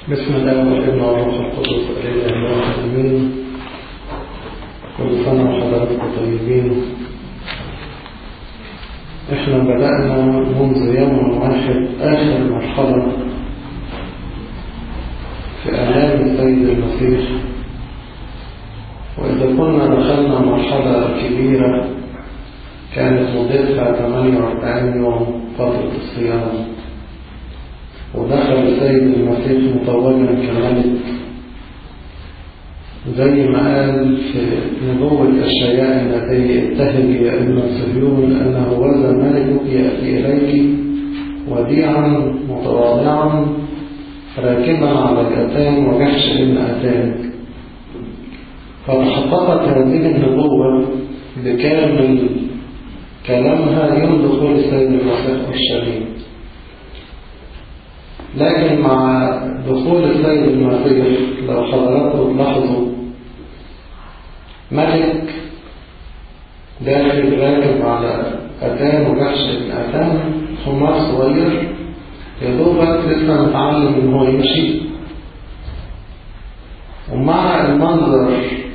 بسم الله والابن والروح القدس الاله الواحد امين كل سنه وحضراتكم طيبين احنا بدأنا منذ يوم واحد آخر مرحلة في آلام السيد المسيح وإذا كنا دخلنا مرحلة كبيرة كانت مدتها 48 يوم فترة الصيام ودخل السيد المسيح مطولا كملك زي ما قال في نبوة الشياء التي ابتهج يا ابن صهيون أنه وذا ملكك يأتي إليك وديعا متواضعا راكبا على الأتان وجحش ابن أتان فتحققت هذه النبوة بكامل كلامها يوم دخول السيد المسيح الشريف لكن مع دخول السيد المسيح لو حضراتكم تلاحظوا ملك داخل راكب على أتان وجحش ابن أتان حمار صغير يا دوبك لسه متعلم إن هو يمشي ومع المنظر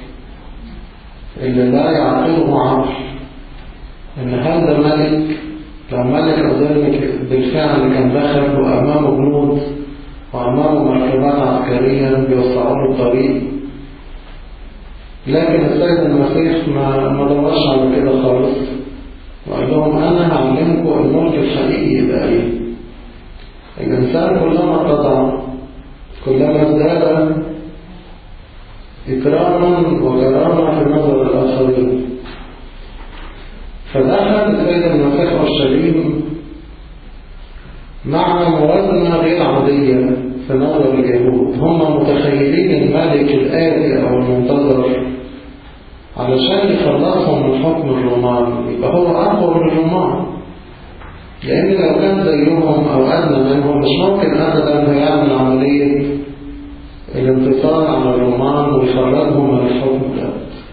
اللي لا يعقله عقل إن هذا ملك لو ملك قدامك بالفعل كان دخل وأمامه جنود وأمامه مركبات عسكرية بيوسعوا له الطريق لكن السيد المسيح ما ما دورش على كده خالص وقال لهم أنا هعلمكم الملك الحقيقي يبقى إيه الإنسان كلما اتضع كلما ازداد إكراما وكرامة في نظر الآخرين فدخل السيد المسيح الشريف مع موازنة غير عادية في نظر اليهود هم متخيلين الملك الآتي أو المنتظر علشان يخلصهم من حكم الرومان يبقى هو أقوى من الرومان لأن لو كان زيهم أو أدنى منهم مش ممكن أبدا هيعمل عملية الانتصار على الرومان ويخرجهم من الحكم ده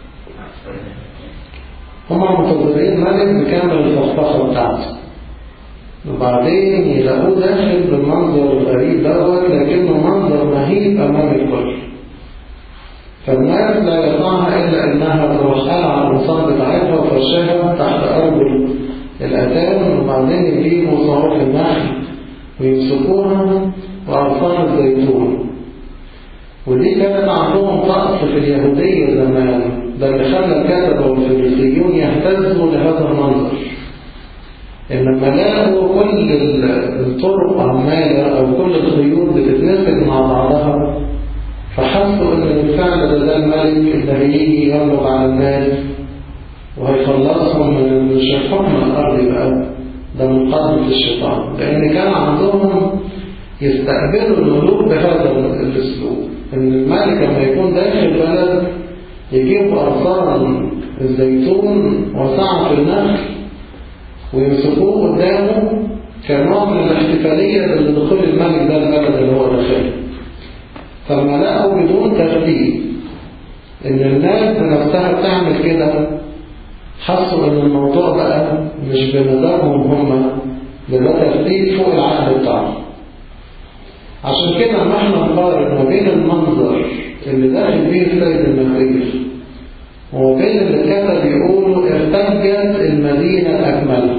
هم منتظرين ملك بكامل الفخفخة بتاعته وبعدين يلاقوه داخل بالمنظر الغريب دوت لكنه منظر مهيب أمام الكل فالناس لا يطلعها إلا إنها تروح على الأنصار بتاعتها وفرشها تحت أرجل الأتان وبعدين يجيبوا صاروخ النخل ويمسكوها وأغصان الزيتون ودي كانت عندهم طقس في اليهودية زمان ده اللي خلى الكتبة والفريسيون يهتزوا لهذا المنظر إنما لقوا كل الطرق عمالة أو كل الخيوط بتتنسج مع بعضها فحسوا إن بالفعل ده, ده الملك اللي هيجي يملك على الناس وهيخلصهم من مش الحكم الأرضي بقى ده من قدرة الشيطان لأن كان عندهم يستقبلوا الملوك بهذا الأسلوب إن الملك لما يكون داخل بلد يجيب أغصان الزيتون وسعة النخل ويمسكوه قدامه كنوع من الاحتفالية لدخول الملك ده البلد اللي هو داخله فلما لقوا بدون ترتيب إن الناس بنفسها بتعمل كده حسوا إن الموضوع بقى مش بمزاجهم هم ده ترتيب فوق العقل بتاعهم عشان كده ما احنا نقارن ما بين المنظر اللي داخل فيه السيد المسيح وبين اللي كتب يقولوا ارتجت المدينة أكملها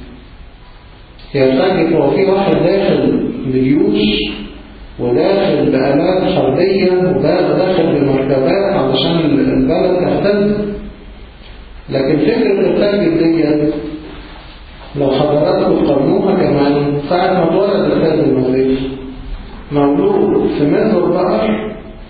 ارتجت هو في واحد داخل بجيوش وداخل بآلات حربية وده داخل بمركبات علشان البلد تهتز لكن فكرة ارتجت ديت لو حضراتكم قارنوها كمان ساعة ما اتولد السيد المسيح مولود في مصر بقر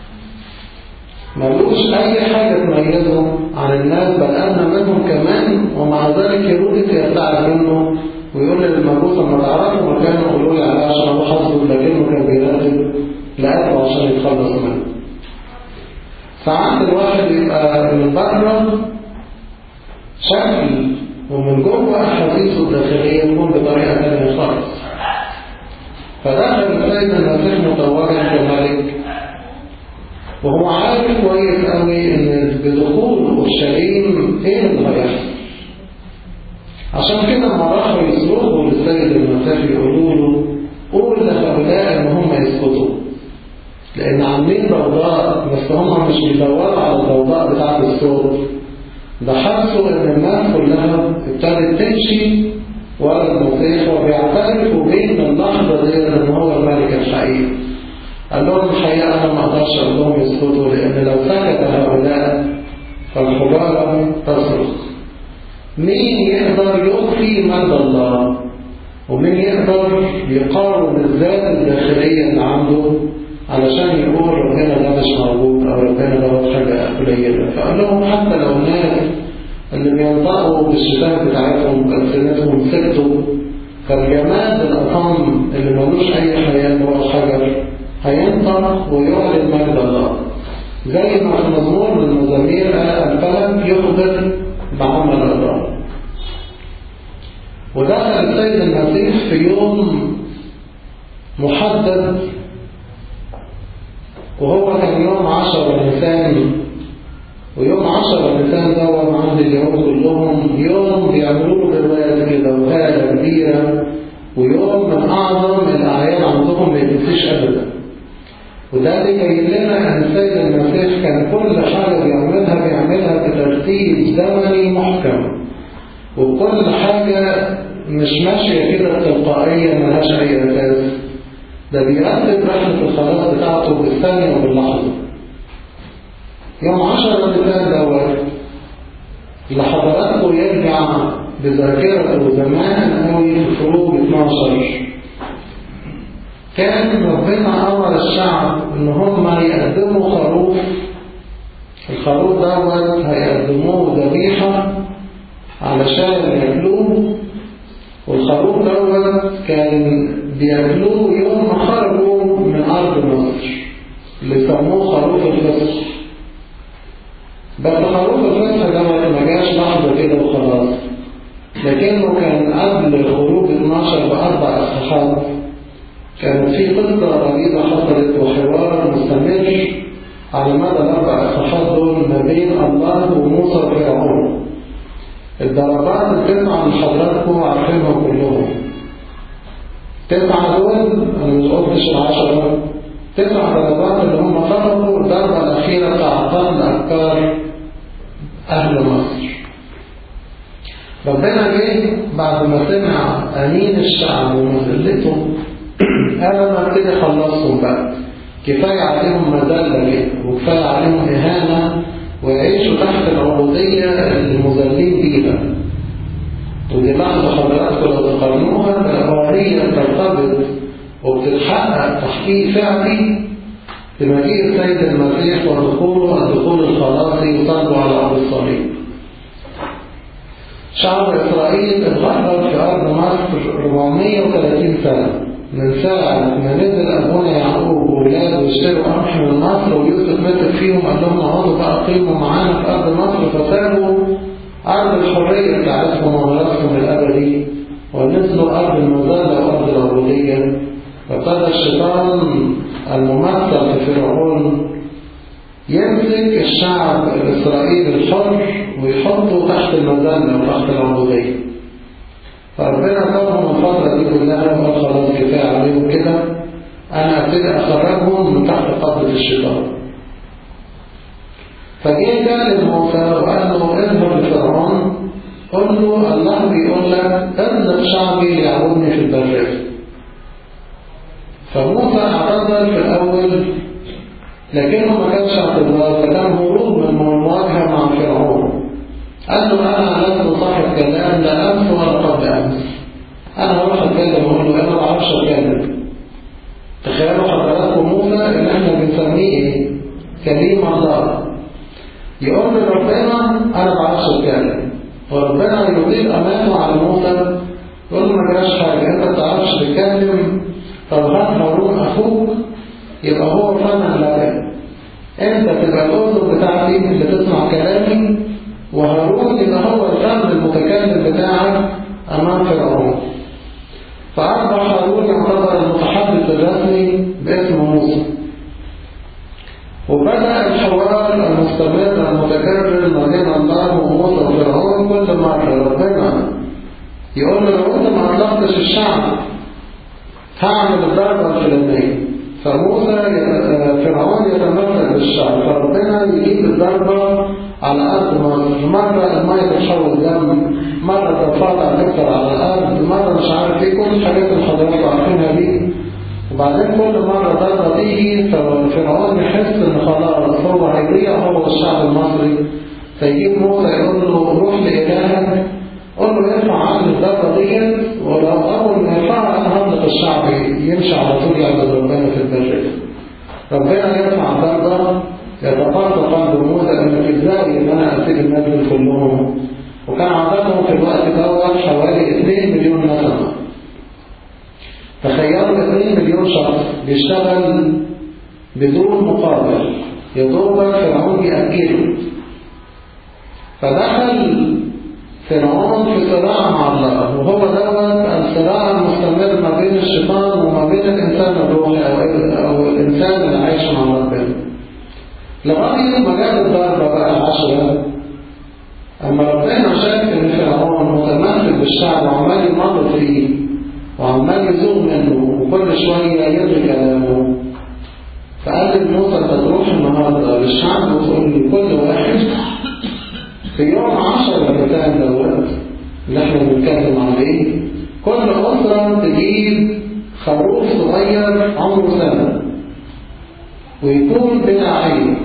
ملوش أي حاجة تميزه عن الناس بل أن منهم كمان ومع ذلك هيرودس يرتعد منه ويقول للمجوس لما تعرفوا مكانه قولوا لي عليه عشان أروح أصدر لكنه كان بيراقب لقاته عشان يتخلص منه ساعات الواحد يبقى من بره شكل ومن جوه أحاسيسه الداخلية تكون بطريقة ثانية خالص فدخل السيد المسيح متوجا كملك وهو عارف كويس قوي ان بدخول اورشليم ايه اللي هيحصل عشان كده لما راحوا يصرخوا للسيد المسيح يقولوا له قول لهؤلاء ان هم يسقطوا لأن عاملين ضوضاء بس هم مش بيدوروا على الضوضاء بتاعة الصوت ده حسوا إن الناس كلها ابتدت تمشي ورا المسيح وبيعترفوا بين اللحظة دي إن هو الملك الحقيقي قال لهم الحقيقة أنا ما أقدرش أقول لهم يسكتوا لأن لو سكت هؤلاء فالحجارة تصرخ مين يقدر يخفي مجد الله ومين يقدر يقاوم الذات الداخلية اللي عنده علشان يقول ربنا ده مش موجود أو ربنا ده حاجة قليلة فقال لهم حتى لو الناس اللي بينطقوا بالشتات بتاعتهم بألسنتهم سكتوا فالجماد الأطم اللي ملوش أي حياة اللي هو الحجر هينطق ويعلن مجد الله زي ما في مزمور من المزامير الفلك يخبر بعمل الله ودخل السيد المسيح في يوم محدد وهو كان يوم عشر نيسان ويوم عشر نيسان ده عند اليهود كلهم يوم بيعملوا له بروايات كده وهالة كبيرة ويوم من أعظم الأعياد عندهم ما يتنسيش أبدا وده بيبين لنا ان السيد المسيح كان كل حاجة بيعملها بيعملها بترتيب زمني محكم وكل حاجة مش ماشية كده تلقائيا ملهاش أي أساس ده بيرتب رحلة الخلاص بتاعته بالثانية وباللحظة يوم عشرة مثال دوت لحضراتكم يرجع بذاكرته زمان قوي في خروج 12 كان ربنا أمر الشعب إن هم يقدموا خروف الخروف دوت هيقدموه ذبيحة علشان ياكلوه والخروف دوت كان بياكلوه يوم ما خرجوا من أرض مصر اللي سموه خروف الفصح بس خروف الفصح دوت ما جاش لحظة كده وخلاص لكنه كان قبل خروج 12 بأربع إصحاحات كانت في قصة غريبة حصلت وحوار مستمر على مدى الأربع إصحاحات دول ما بين الله وموسى وفرعون الضربات التسعة من حضراتكم عارفينهم كلهم تسعة دول أنا مش قلتش العشرة تسع ضربات اللي هم فرقوا الضربة الأخيرة بتاع قتل أفكار أهل مصر ربنا جه بعد ما سمع أنين الشعب ومذلته قال أنا ابتدي أخلصهم بقى كفاية عليهم مذلة كده وكفاية عليهم إهانة ويعيشوا تحت العبودية المذلين بيها ودي لحظة حضراتكم لو تقارنوها بالعبودية بترتبط وبتتحقق تحقيق فعلي بمجيء السيد المسيح ودخوله الدخول الخلاصي وصلبه على أرض الصليب شعب إسرائيل اتغرب في أرض مصر 430 سنة من ساعة ما نزل أبونا يعقوب وولاده واشتروا قمح من مصر ويوسف مسك فيهم قال لهم اقعدوا بقى قيموا معانا في أرض مصر فسابوا أرض الحرية بتاعتهم وميراثهم الأبدي ونزلوا أرض المذلة وأرض العبودية فابتدى الشيطان الممثل في فرعون يمسك الشعب الإسرائيلي الحر ويحطه تحت المذلة وتحت العبودية فربنا طلبهم الفترة دي كلها وقال خلاص كفاية عليهم كده أنا أبتدي أخرجهم من تحت قبضة الشيطان فجه كلم موسى وقال له اذهب لفرعون قل له الله بيقول لك اذهب شعبي ليعبدني في البرية فموسى اعتذر في الأول لكنه ما كانش اعتذار فكان هروب من المواجهة مع فرعون قال له أنا لست صاحب كلام لا أمس ولا قبل أمس أنا هروح أتكلم وأقول له أنا ما بعرفش أتكلم تخيلوا حضراتكم موسى اللي احنا بنسميه ايه؟ كريم الله يقول لربنا أنا ما بعرفش أتكلم وربنا يضيق أمانه على موسى يقول له ما جراش حاجة أنت ما بتعرفش تتكلم طب هات هارون أخوك يبقى هو فاهم لك أنت تبقى الأذن بتاعتي اللي تسمع كلامي وهارون يبقى هو الفم المتكلم بتاعك أمام فرعون فأصبح هارون يعتبر المتحدث الرسمي باسم موسى وبدأ الحوار المستمر المتكرر ما بين الله وموسى وفرعون كل مرة ربنا يقول له لو أنت ما أطلقتش الشعب هعمل الضربة الفلانية فموسى ففرعون يتمثل بالشعب فربنا يجيب الضربة على أرض مصر مرة المية تتحول دم مرة تتفاضع تكتر على الأرض مرة مش عارف ايه كل الحاجات اللي حضراتكم عارفينها دي وبعدين كل مرة ضربة تيجي ففرعون يحس ان خلاص هو هيضيع هو الشعب المصري فيجيب موسى يقول له روح لإلهك قول له يرفع عنه الضربة ديت ولو أول ما يرفعها أنا هطلق الشعب يمشي على طول يعبد ربنا في البرية ربنا يرفع ضربة يتقاطع قلب موسى انك ازاي ان انا اسيب الناس دول كلهم وكان عددهم في الوقت دوت حوالي 2 مليون نسمة تخيلوا 2 مليون شخص بيشتغل بدون مقابل يدوبك فرعون يأكله فدخل فرعون في صراع مع الله وهو دوت الصراع المستمر ما بين الشيطان وما بين الإنسان الروحي أو, أو الإنسان اللي عايش مع ربنا لغاية ما جاب الضربة بقى العشرة أما ربنا شاف إن فرعون متمثل بالشعب وعمال يمر فيه وعمال يزوغ منه وكل شوية يلغي كلامه فقال لموسى أنت تروح النهارده للشعب وتقول لكل واحد في يوم عشر الرمضان دوت اللي احنا بنتكلم عليه كل أسرة تجيب خروف صغير عمره سنة ويكون بلا عين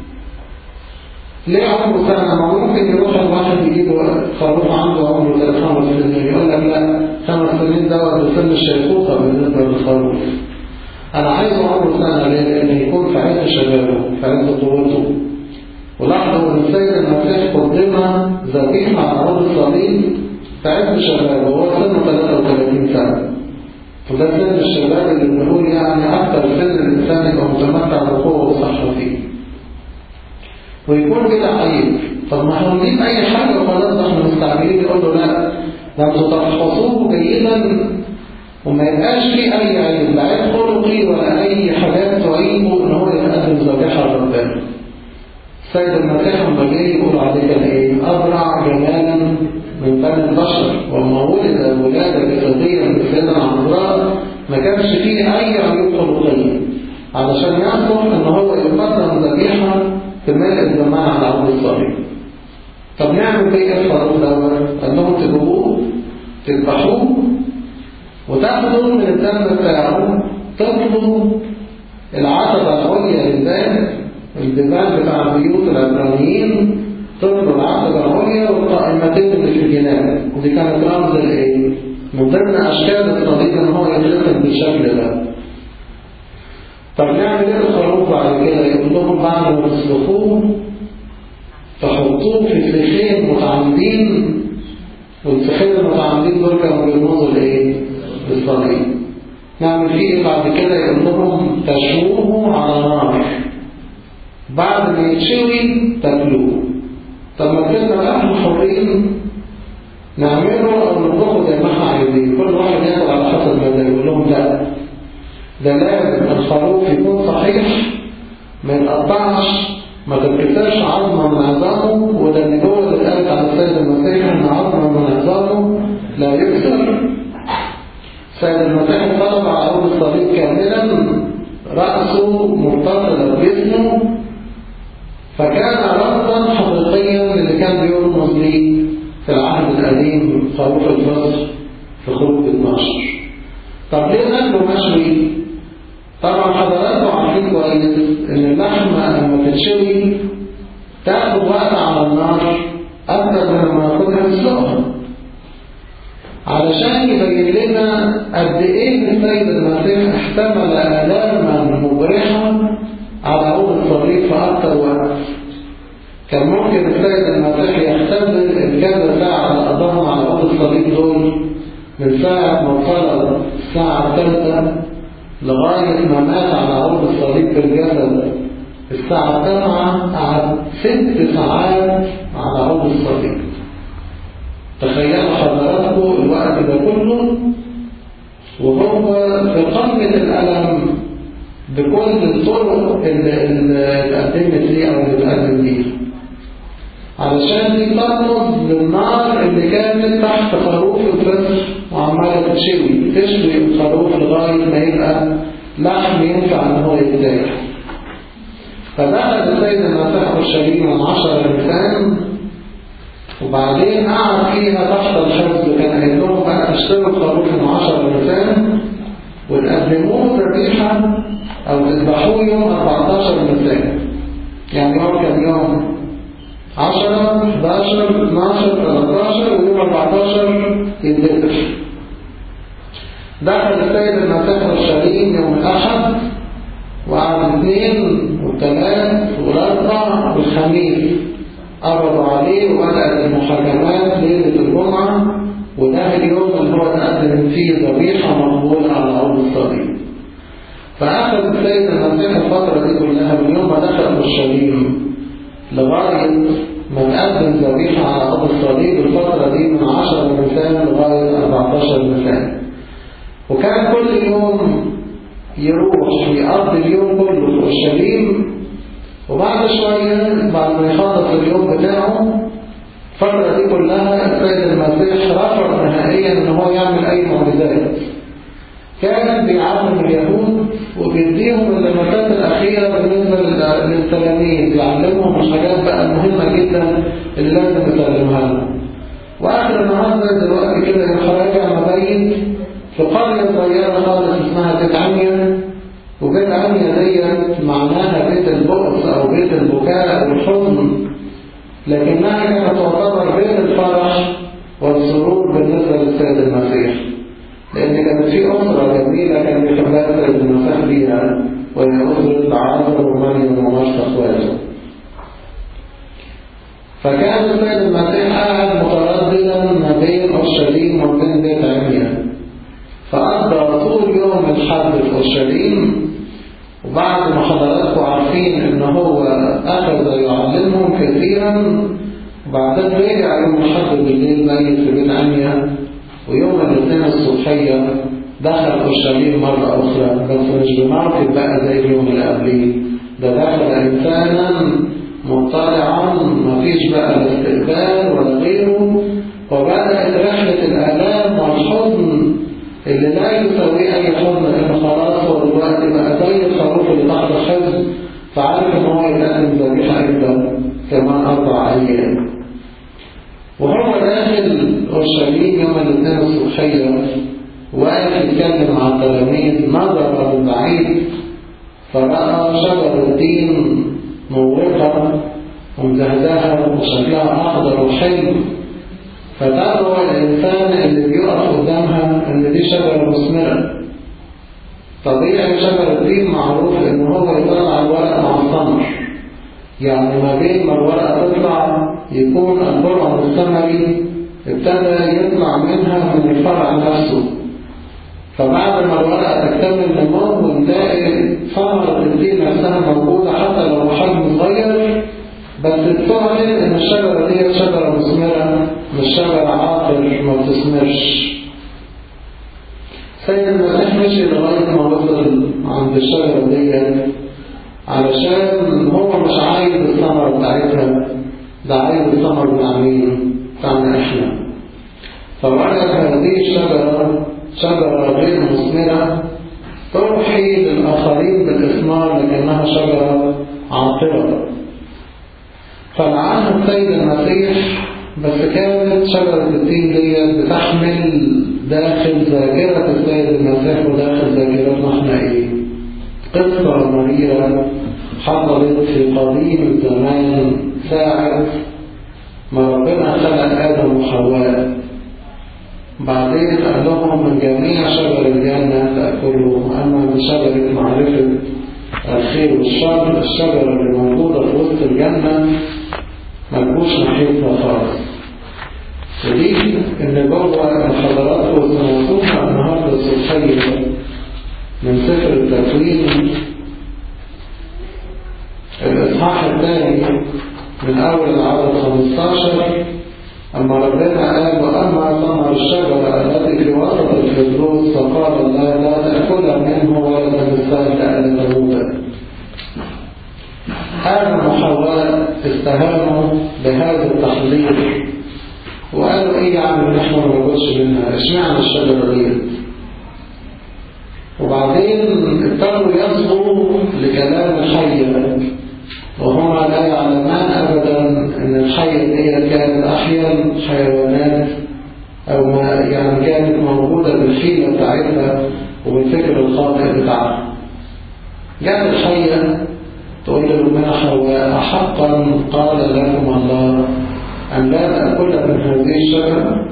ليه عمره سنة؟ ما ممكن يروح الواحد يجيب خروف عنده عمره زي خمس سنين يقول لك لا خمس سنين دوت بسن الشيخوخة بالنسبة للخروف أنا عايزه عمره سنة ليه؟ لأن يكون في عز شبابه في عز قوته ولاحظوا ان السيد المسيح قدم ذبيحة على عود الصليب في عز شبابه وهو سنه 33 سنة وده سن الشباب اللي بنقول يعني أكثر سن الإنسان يبقى متمتع بقوة وصحة فيه ويكون كده عيب طب ما احنا نجيب أي حاجة وخلاص احنا مستعجلين يقول له لا ده انتوا تفحصوه جيدا وما يبقاش فيه أي عيب لا عيب خلقي ولا أي حاجات تعيبه إن هو يتقدم ذبيحة لربنا السيد المسيح لما جه يقول عليه كان ايه ابرع جمالا من بني البشر وما ولد ولاده جسديه من السيده العذراء ما كانش فيه اي عيوب خلقيه علشان يصلح ان هو يقدم ذبيحه تملء الزمان على عود الصليب طب نعمل ايه الخروف دوت؟ قال لهم تجيبوه تذبحوه وتاخدوا من الدم بتاعه تطلبوا العتبه العليا للباب الدماء بتاع بيوت العبرانيين تطلب العتبة العليا والقائمتين اللي في الجنان ودي كانت رمز الايه؟ من ضمن اشكال الصليب ان هو يترسم بالشكل ده طب نعمل ايه الخروف بعد كده؟ يقول لهم بعد ما تسلخوه تحطوه في سيخين متعامدين والسيخين المتعامدين دول كانوا بيرمزوا لايه؟ للصليب نعمل فيه ايه بعد كده؟ يقول لهم تشووه على نار بعد ما يتشوي تاكلوه طب ما كنا لحم حرين نعمله او نطبخه زي ما احنا عايزين كل واحد ياكل على حسب مزاجه يقول لهم لا ده لازم الخروف يكون صحيح ما يتقطعش ما تتكسرش عظمه من عظامه وده اللي جوه اللي قالت على السيد المسيح ان عظمه من عظامه لا يكسر السيد المسيح طلب على عروض الصليب كاملا رأسه متصل بجسمه فكان رمزا حقيقيا للي كان بيرمز ليه في العهد القديم خروف الفصل في خروج 12 طب ليه ناكله مشوي؟ طبعا حضراتكم عارفين كويس ان اللحمه لما تتشوي تاخد وقت على النار اكتر من لما ناخدها نسلقها علشان يبين لنا قد ايه السيد المسيح احتمل الاما مبرحه على عود الصليب في أكثر وقت كان ممكن السيد المسيح يختبر الكذا ساعة اللي قضاهم على عود الصليب دول من ساعة ما طلب الساعة الثالثة لغاية ما مات على عود الصليب بالجسد الساعة السابعة قعد ست ساعات على عود الصليب تخيلوا حضراتكم الوقت ده كله وهو في قمة الألم بكل الطرق اللي, اللي قدمت ليه أو اللي بتقدم ليه علشان دي ترمز للنار اللي كانت تحت خروف الفطر وعمالة تشوي تشوي الخروف لغاية ما يبقى لحم ينفع ان هو يتذبح فدخل السيد المسيح اورشليم من عشر انسان وبعدين قعد فيها تحت الحفظ كان قايل لهم بقى اشتروا خروف من عشر انسان وتقدموه ذبيحه او تذبحوه يوم 14 مساء يعني يوم كان يوم 10 11 12 13 ويوم 14 يتذبح دخل السيد المسيح اورشليم يوم الاحد وقعد الاثنين والثلاث والاربع والخميس قبضوا عليه وبدأت المحاكمات ليلة الجمعة وده اليوم اللي هو تقدم فيه ذبيحة مقبولة على عود الصليب فأخذ السيد المسيح الفترة دي كلها من يوم ما دخل اورشليم لغاية ما تقدم ذبيحة على عود الصليب الفترة دي من 10 مساء لغاية 14 مساء وكان كل يوم يروح يقضي اليوم كله في اورشليم وبعد شوية بعد ما يخلص اليوم بتاعه الفترة دي كلها السيد المسيح رفض نهائيا ان هو يعمل اي معجزات كان بيعلم اليهود وبيديهم اللمسات الأخيرة بالنسبة للتلاميذ يعلمهم الحاجات بقى المهمة جدا اللي لازم يسلمها لهم وآخر النهارده دلوقتي كده يروح راجع مبيت في قرية صغيرة خالص اسمها بيت عنيا وبيت عنيا ديت معناها بيت البؤس أو بيت البكاء والحزن لكنها كانت تعتبر بيت الفرح والسرور بالنسبة للسيد المسيح لأن كانت في أسرة جميلة كان بيحبها السيد المسيح بيها وهي أسرة عازر ومريم ومشط أخواته فكان السيد المسيح قاعد مترددا ما بين أورشليم وبين بيت عنيا فقضى طول يوم الحد في اورشليم وبعد ما حضراتكم عارفين ان هو اخذ يعلمهم كثيرا وبعدين رجع يوم الحد بالليل ميت في بيت عنيا ويوم الاثنين الصبحية دخل اورشليم مرة أخرى بس مش بمركب بقى زي اليوم اللي قبليه ده دخل إنسانا مطلعا مفيش بقى لا استقبال ولا غيره وبدأت رحلة الآلام والحزن اللي لا يسوي أي حزن لأنه خلاص هو دلوقتي بقى زي الخروف اللي تحت الحزن فعارف إن هو يقدم ذبيحة إمتى كمان أربع أيام وهو داخل أورشليم يوم الاثنين الصبحية واقف يتكلم مع التلاميذ نظر من بعيد فرأى شجر الدين مورقة ومزهزهة وشكلها أخضر وحلو فتدعو الإنسان اللي بيقف قدامها إن دي شجرة مثمرة طبيعي شجر الدين معروف إن هو يطلع الورق مع الثمر يعني ما بين ما الورقة تطلع يكون البرع الثمري ابتدى يطلع منها من الفرع نفسه فبعد ما الورقة تكتمل نمو ونلاقي ثمرة الدين نفسها موجودة حتى لو حجم صغير بس بتعلن ان الشجرة دي شجرة مثمرة مش شجرة عاطل ما بتثمرش سيد المسيح مشي لغاية ما وصل عند الشجرة دي علشان هو مش عايز الثمرة بتاعتها ده عايز الثمر بتاع مين؟ بتاعنا احنا فوجد هذه الشجرة شجرة غير مثمرة توحي للآخرين بالإثمار لكنها شجرة عاطلة فلعنها السيد المسيح بس كانت شجرة الدين دي بتحمل داخل ذاكرة السيد المسيح وداخل ذاكرتنا احنا ايه قصة مريرة حصلت في قديم الزمان ساعة ما ربنا خلق آدم وحواء بعدين قال لهم من جميع شجر الجنة تأكلوا أما من شجرة معرفة الخير والشر الشجرة اللي موجودة في وسط الجنة ملكوش ناحيتها خالص ودي ان جوه الحضارات وسمعتوها النهارده الصبحيه من سفر التكوين الاصحاح الثاني من اول العدد 15 اما ربنا قال واما ثمر الشجره التي في وسط الفردوس فقال الله لا تاكل منه ولا تمسها لألا تموت آدم وحواء استهانوا بهذا التحضير وقالوا ايه يا عم ان احنا ما ناكلش منها اشمعنى الشجره دي وبعدين ابتدوا يصغوا لكلام الحية وهما لا يعلمان أبدا أن الحية دي كانت أحيا الحيوانات أو ما يعني كانت موجودة بالحيلة بتاعتها وبالفكر الخاطئ بتاعها جاءت الحية تقول لأمنا حواء أحقا قال لكم الله أن لا تأكل من هذه الشجرة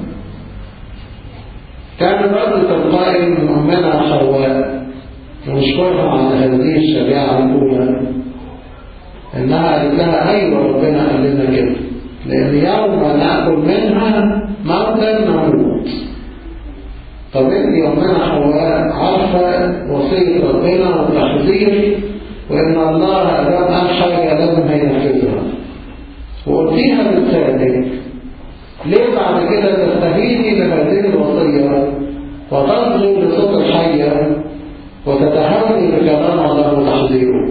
كان الرجل تلقائي من أمنا حواء ونشكرها على هذه الشجاعة الأولى إنها قالت لها أيوة ربنا قال لنا كده لأن يوم نأكل منها موتا نموت طب انت يا أمنا حواء عارفة وصية ربنا والتحذير وإن الله أدام قال حاجة لازم هينفذها وقلتيها بالصادق ليه بعد كده تستهيني بهذه الوصية وتصغي لصوت الحية وتتهاوني بكلام الله وتحذيره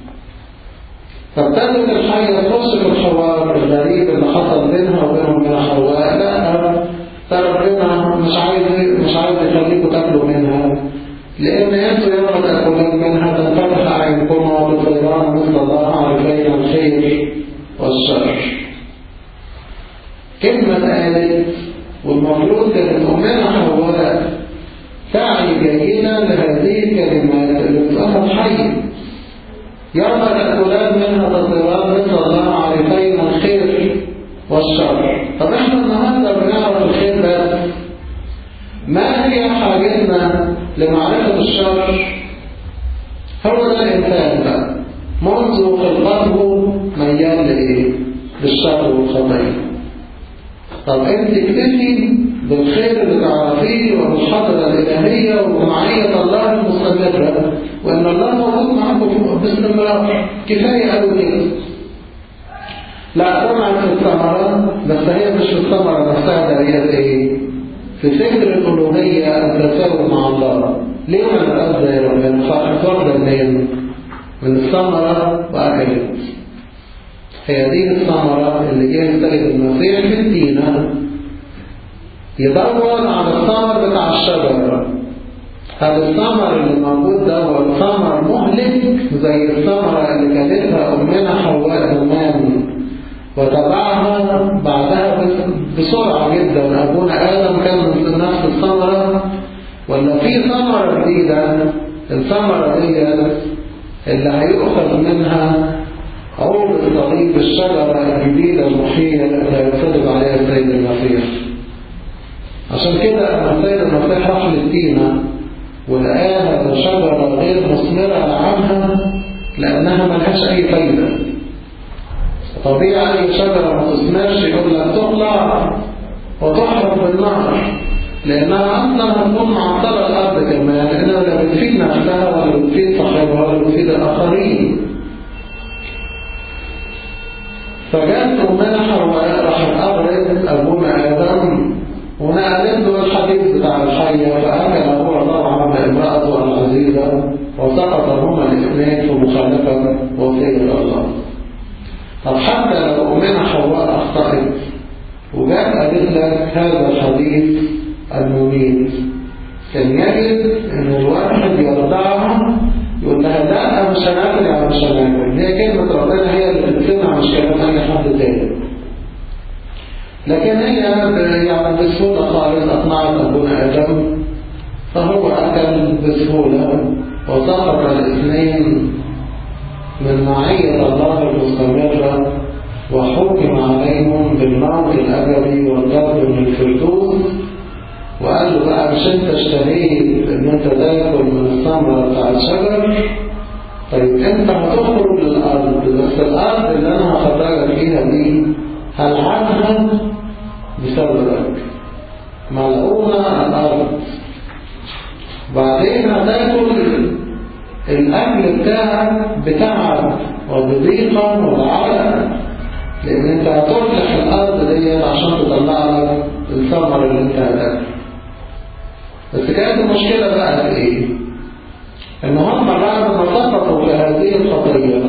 فابتدت الحية توصف الحوار الغريب اللي حصل بينها وبينهم من حواء لا ربنا مش عايز مش عايز يخليكم تاكلوا منها لأن أنتم يوم تأكلون منها تنفتح أعينكم وتطيران مثل الله عارفين الخير والشر كلمة قالت والمفروض كانت أمنا حواء تعي جيدا لهذه الكلمات اللي بتظهر حي يوم تأكلان منها تطيران مثل الله عارفين الخير والشر طب احنا النهارده بنعرف الخير بس ما هي حاجتنا لمعرفة الشر هو ده الإنسان بقى منذ خلقته ميال لإيه؟ للشر والخطية طب أنت اكتفي بالخير اللي تعرفيه وبالحضرة الإلهية وبمعية الله المستمرة وإن الله موجود معكم باستمرار كفاية قوي كده لا طبعا في الثمرة بس هي مش في الثمرة نفسها ده هي ايه؟ في فكر الألوهية التساوي مع الله ليه ما نبقاش زي ربنا واخدة منين؟ من الثمرة وأكلت هي دي الثمرة اللي جه السيد المسيح في الدينة يدور على الثمر بتاع الشجرة هذا الثمر اللي موجود ده هو ثمر مهلك زي الثمرة اللي كانتها أمنا حواء زمان وتبعها بعدها بسرعة جدا أبونا آدم كان من نفس الثمرة ولا في ثمرة جديدة الثمرة دي اللي هيؤخذ منها عود الصليب الشجرة الجديدة المحية اللي هيصدق عليها السيد المسيح عشان كده السيد المسيح راح للدينة ولقاها شجرة غير مثمرة عنها لأنها ملهاش أي فايدة طبيعي أي شجرة ما تثمرش يقول لك تطلع وتحرق بالنار لأنها أصلا هتكون معطلة الأرض كمان لأنها لا بتفيد نفسها ولا بتفيد صاحبها ولا بتفيد الآخرين فجاءت أمنا حواء راحت أبرد أبونا آدم ونقلت له الحديث بتاع الحية فأكل هو طبعا بامرأته العزيزة وسقط هما الاثنين في مخالفة وصية الله طب حتى لو أمنا حواء أخطأت وجاءت قالت لك هذا الحديث المميت كان يجب ان الواحد يرضعها يقول لها لا مش هناكل يعني مش هناكل هي كلمة ربنا هي اللي بتسمع مش كلام أي حد تاني لكن هي يعني بسهولة خالص أقنعت أبونا آدم فهو أكل بسهولة وسقط الاثنين من معية الله المستمرة وحكم عليهم بالموت الأبدي والضرب من الفردوس وقال له بقى مش انت اشتهيت ان انت تاكل من الثمرة بتاع الشجر طيب انت هتخرج للارض بس الارض اللي انا هخرجك فيها دي هلعنها بسببك ملعونة الارض بعدين هتاكل الاكل بتاعك بتعب وبضيقة وبعرق لان انت هتفلح الارض ديت عشان تطلع لك الثمر اللي انت هتاكله بس كانت المشكلة بقى في ايه ان هم بعد ما سقطوا في هذه الخطية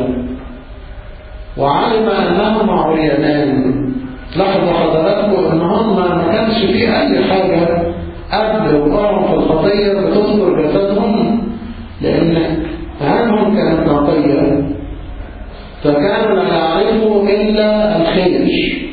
وعلم انهم عريانان لاحظوا حضراتكم ان هم ما كانش في اي حاجة قبل وقعوا في الخطية بتصبر جسدهم لان عينهم كانت نقية فكانوا يعرفوا إلا الخير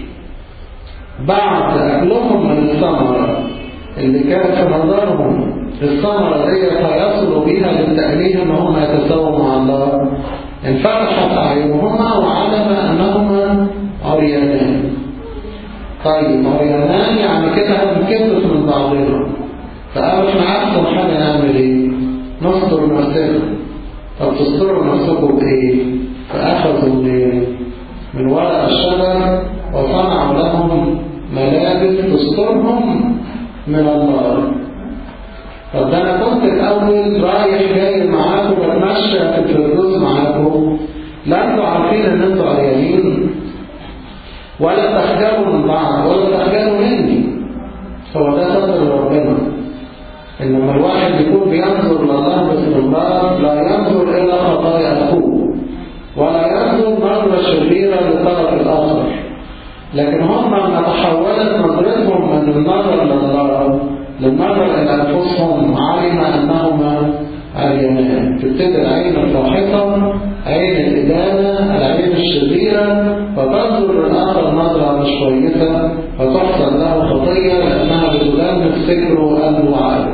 بعد أكلهم من الثمرة اللي كان في نظرهم الثمرة دي فيصلوا بها للتأليه ان هم يتساووا مع الله انفتحت أعينهما وعلم أنهما عريانان طيب عريانان يعني كده هنكتف من بعضنا فقالوا احنا أحسن حاجة نعمل ايه؟ نستر نفسنا طب تستروا نفسكم بإيه؟ فأخذوا من من ورق الشجر وصنعوا لهم ملابس تسترهم من النار طب ده انا كنت الاول رايح جاي معاكم بتمشى في الفردوس معاكم لا انتوا عارفين ان انتوا عريانين ولا تخجلوا من بعض ولا تخجلوا مني هو ده فضل ربنا انما الواحد يكون بينظر لله باستمرار لا ينظر الى خطايا اخوه ولا ينظر نظره شريره للطرف الاخر لكن هم لما تحولت نظرتهم من النظر لله للنظر إلى أنفسهم علم أنهما عريانان تبتدي العين الفاحصة عين الإدانة العين الشريرة فتنظر للآخر نظرة مش كويسة فتحصل له خطية لأنها بتلامس فكره وقلبه وعقله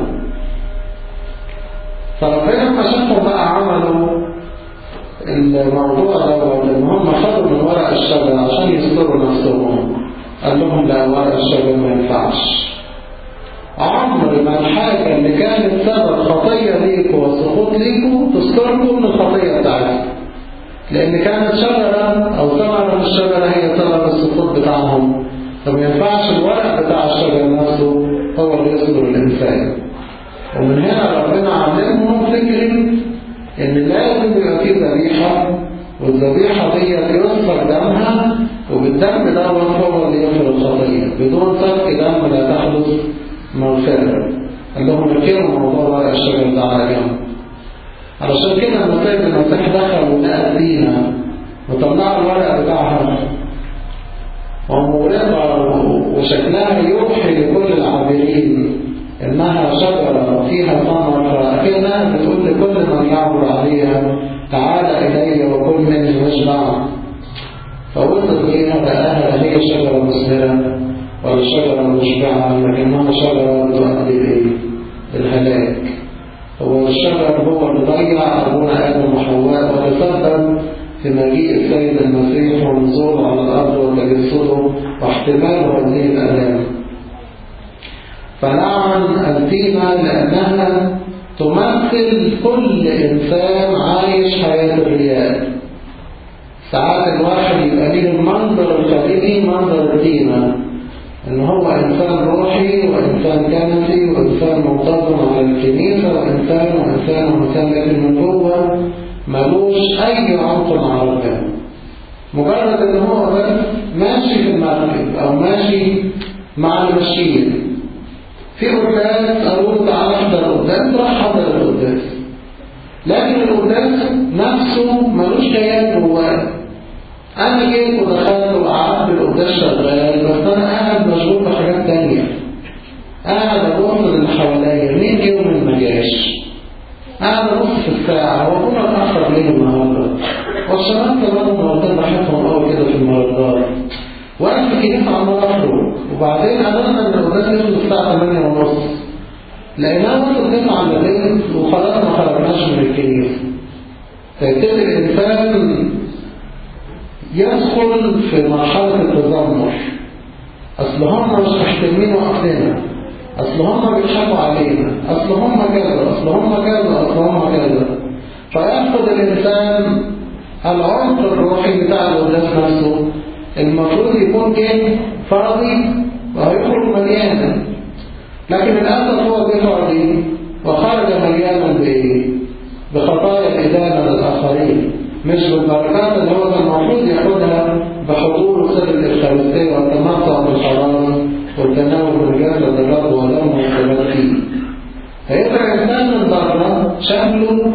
فربنا لما شافوا بقى عملوا الموضوع ده ان هم خدوا من ورق الشجر عشان يستروا نفسهم قال لهم لا ورق الشجر ما ينفعش عمر ما الحاجة اللي كانت سبب خطية ليكوا وسقوط ليكوا تذكركم من الخطية بتاعتكم لأن كانت شجرة أو ثمرة من الشجرة هي سبب السقوط بتاعهم فما ينفعش الورق بتاع الشجر نفسه هو اللي يصدر الإنسان ومن هنا ربنا علمهم فكرة إن لازم يبقى في ذبيحة والذبيحة دي يصفر دمها وبالدم ده هو اللي يغفر الخطية بدون سفك دم لا تحدث مغفرة قال لهم اركنوا موضوع ورق الشجر ده على جنب علشان كده لما سيد المسيح دخل ولقى الدينة وطلع الورق بتاعها ومغلقة وشكلها يوحي لكل العابرين إنها شجرة فيها ثمر فأكنها بتقول لكل من يعبر عليها تعال إلي وكل مني واشبع فوصل ليها لقاها هي شجرة مثمرة ولا شجرة مشبعة لكنها شجرة تؤدي إليه الهلاك هو الشجر هو اللي ضيع أبونا آدم وحواء وتسبب في مجيء السيد المسيح ونزوله على الأرض وتجسده واحتمال هذه الآلام فنعم التيمة لأنها تمثل كل إنسان عايش حياة الرياء ساعات الواحد يبقى ليه المنظر الخارجي منظر التيمة ان هو انسان روحي وانسان كنسي وانسان منتظم على الكنيسة وانسان وانسان وانسان لكن من جوه ملوش اي عمق مع ربنا مجرد ان هو بس ماشي في المركب او ماشي مع المشيين في قداس قالوا تعالى احضر القداس راح حضر القداس لكن القداس نفسه ملوش كيان جواه انا جيت ودخلت وقعدت القداس شغال بس انا قاعد مشغول بحاجات تانية قاعد ابص للي حواليا مين جه ومين ما جاش قاعد ابص في الساعة هو كنا اتأخر ليه النهارده والشباب كمان النهارده بحثهم قوي كده في المردات وانا في الكنيسة عمال اخرج وبعدين قابلنا ان القداس يوصل الساعة 8 ونص لقيناه وصل 9 بالليل وخلاص ما خرجناش من الكنيسة فيبتدي الانسان يدخل في مرحلة التذمر أصل هم مش محترمين وقتنا أصل هم بيضحكوا علينا أصل هم كذا أصل هم كذا أصل هم كذا فيفقد الإنسان العمق الروحي بتاع القداس نفسه المفروض يكون جه فاضي وهيخرج مليانا لكن للأسف هو جه فاضي وخرج مليانا بإيه؟ بخطايا الإدانة للآخرين مش بالبركات اللي هو كان المفروض ياخدها بحضور سر الإفخارستية والتمتع بالحرام والتناول من جسد الرب ودمه والثبات فيه فيبقى الإنسان من بره شكله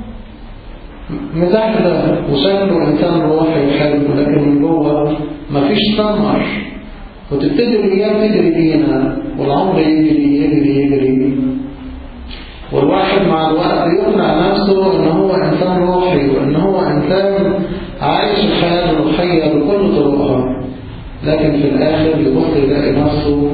مزحلق وشكله إنسان روحي وحلو لكن من جوه مفيش ثمر وتبتدي الأيام تجري بينا والعمر يجري يجري يجري والواحد مع الوقت يقنع نفسه ان هو انسان روحي وان هو انسان عايش الحياة الروحية لكن في الآخر يبص يلاقي نفسه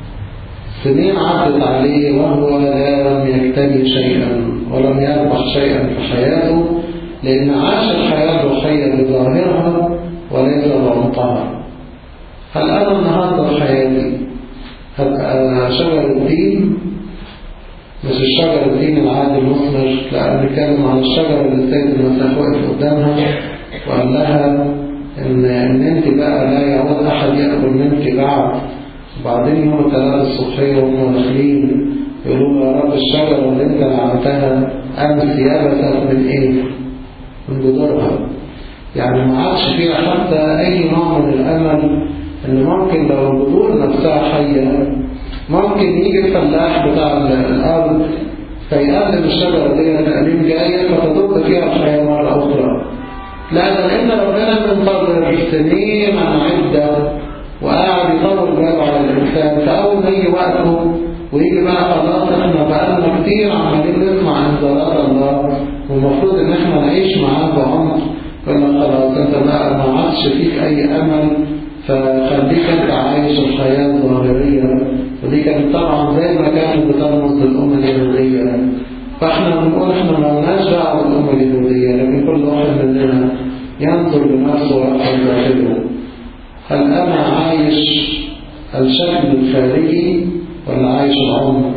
سنين عدت عليه وهو لا لم يكتني شيئا ولم يربح شيئا في حياته لأن عاش الحياة الروحية بظاهرها وليس بعمقها هل أنا النهاردة في حياتي هبقى شجر الدين مش الشجر الدين العادي المثمر لا بنتكلم عن الشجرة اللي السيد المسيح وقف قدامها وقال لها إن, إن أنت بقى لا يعود أحد يأكل منك بعد وبعدين يوم الثلاثة الصبحية وهم داخلين يقولوا يا رب الشجرة اللي أنت لعنتها أمس يابست من إيه؟ من جذورها يعني ما عادش فيها حتى أي نوع من الأمل إن ممكن لو الجذور نفسها حية ممكن يجي الفلاح بتاع الأرض فيقلب الشجرة دي تقليم جاية فتضب فيها الحياة مرة أخرى لا ده إن ربنا منتظر سنين عن عدة وقاعد يطور باله على الإنسان فأول ما يجي وقته ويجي بقى خلاص احنا بقالنا كتير عمالين نسمع انذارات الله والمفروض ان احنا نعيش معاه بعمق يقول لك خلاص انت بقى ما عادش فيك اي امل فخليك انت عايش الحياه الظاهريه ودي كانت طبعا زي ما كانت بترمز للامه اليهوديه فاحنا بنقول احنا ما لناش دعوه بالامه اليهوديه لكن كل واحد مننا ينظر بنفسه ويحفظ داخله هل انا عايش الشكل الخارجي ولا عايش العمق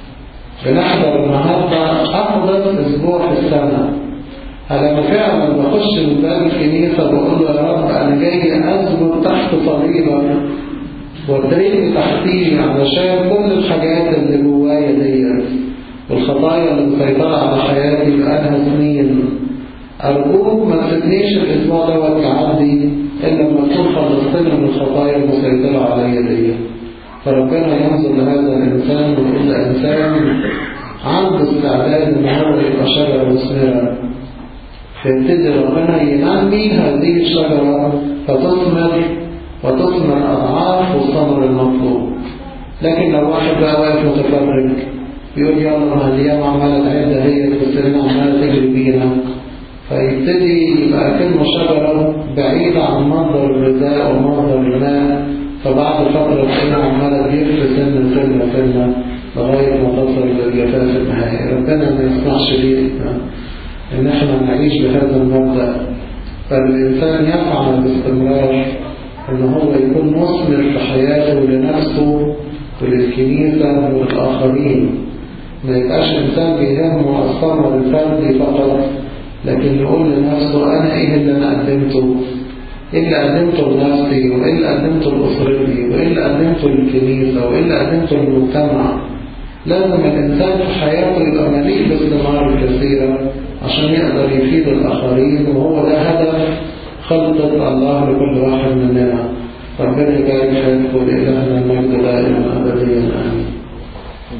بنحضر النهارده افضل اسبوع في السنه أنا فعلا بخش من باب الكنيسة بقول له يا رب أنا جاي أزمر تحت صليبك وادريني تحتيه علشان كل الحاجات اللي جوايا ديت والخطايا اللي مسيطرة على حياتي بقالها سنين أرجوك ما تسيبنيش الأسبوع دوت يعدي إلا لما تكون خلصتني من الخطايا المسيطرة عليا ديت فربنا ينظر لهذا الإنسان ويقول إنسان عنده استعداد إن هو يبقى شجرة مثمرة فيبتدي ربنا ينمي هذه الشجرة فتثمر وتثمر أضعاف الثمر المطلوب لكن لو واحد بقى واقف متفرج يقول يلا ما الأيام عمالة تعد هي والسنين عمالة تجري بينا فيبتدي يبقى كلمة شجرة بعيدة عن مصدر الغذاء ومصدر الماء فبعد فترة تلاقيها عمالة تجف سنة سنة سنة لغاية ما تصل للجفاف النهائي ربنا ما يصنعش بيئتنا إن احنا نعيش بهذا المبدأ فالإنسان يفعل باستمرار إن هو يكون مثمر في حياته لنفسه وللكنيسة وللآخرين ما يبقاش إنسان بيهمه الثمر الفردي فقط لكن يقول لنفسه أنا إيه اللي أنا قدمته إيه اللي قدمته لنفسي وإيه اللي قدمته لأسرتي وإيه اللي قدمته للكنيسة وإيه اللي قدمته للمجتمع لازم الإنسان في حياته يبقى مليء بالثمار الكثيرة عشان يقدر يفيد الآخرين وهو ده هدف خلقة الله لكل واحد مننا ربنا يبارك فيكم لإلهنا المجد دائما أبديا آمين